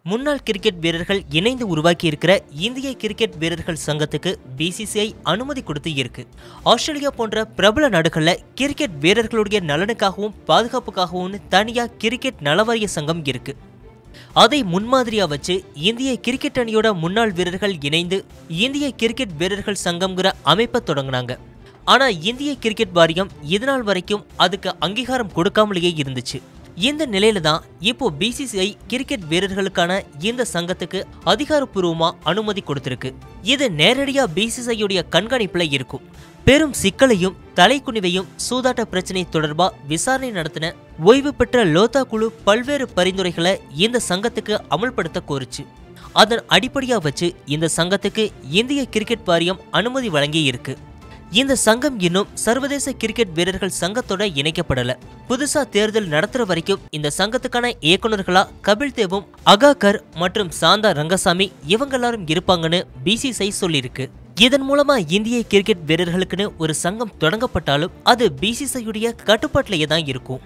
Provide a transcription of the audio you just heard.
முன்னாள் கிரிக்கெட் வீரர்கள் இணைந்து உருவாக்கி இருக்கிற இந்திய கிரிக்கெட் வீரர்கள் சங்கத்துக்கு பிசிசிஐ அனுமதி கொடுத்து இருக்கு ஆஸ்திரேலியா போன்ற பிரபல நாடுகள்ல கிரிக்கெட் வீரர்களுடைய நலனுக்காகவும் பாதுகாப்புக்காகவும் தனியா கிரிக்கெட் நலவாரிய சங்கம் இருக்கு அதை முன்மாதிரியா வச்சு இந்திய கிரிக்கெட் அணியோட முன்னாள் வீரர்கள் இணைந்து இந்திய கிரிக்கெட் வீரர்கள் சங்கம்ங்கிற அமைப்பை தொடங்கினாங்க ஆனா இந்திய கிரிக்கெட் வாரியம் இதுநாள் வரைக்கும் அதுக்கு அங்கீகாரம் கொடுக்காமலேயே இருந்துச்சு இந்த நிலையில தான் இப்போ பிசிசிஐ கிரிக்கெட் வீரர்களுக்கான இந்த சங்கத்துக்கு அதிகாரப்பூர்வமா அனுமதி கொடுத்திருக்கு இது நேரடியா பிசிசிஐயுடைய கண்காணிப்புல இருக்கும் பெரும் சிக்கலையும் தலைக்குனிவையும் சூதாட்ட பிரச்சனை தொடர்பா விசாரணை நடத்தின ஓய்வு பெற்ற லோதா குழு பல்வேறு பரிந்துரைகளை இந்த சங்கத்துக்கு அமல்படுத்த கோருச்சு அதன் அடிப்படையா வச்சு இந்த சங்கத்துக்கு இந்திய கிரிக்கெட் வாரியம் அனுமதி வழங்கி இருக்கு இந்த சங்கம் இன்னும் சர்வதேச கிரிக்கெட் வீரர்கள் சங்கத்தோட இணைக்கப்படல புதுசா தேர்தல் நடத்துற வரைக்கும் இந்த சங்கத்துக்கான இயக்குனர்களா கபில் தேவும் அகாகர் மற்றும் சாந்தா ரங்கசாமி இவங்க எல்லாரும் இருப்பாங்கன்னு பிசிசிஐ சொல்லியிருக்கு இதன் மூலமா இந்திய கிரிக்கெட் வீரர்களுக்குன்னு ஒரு சங்கம் தொடங்கப்பட்டாலும் அது பிசிசிஐயுடைய கட்டுப்பாட்டிலேயே தான் இருக்கும்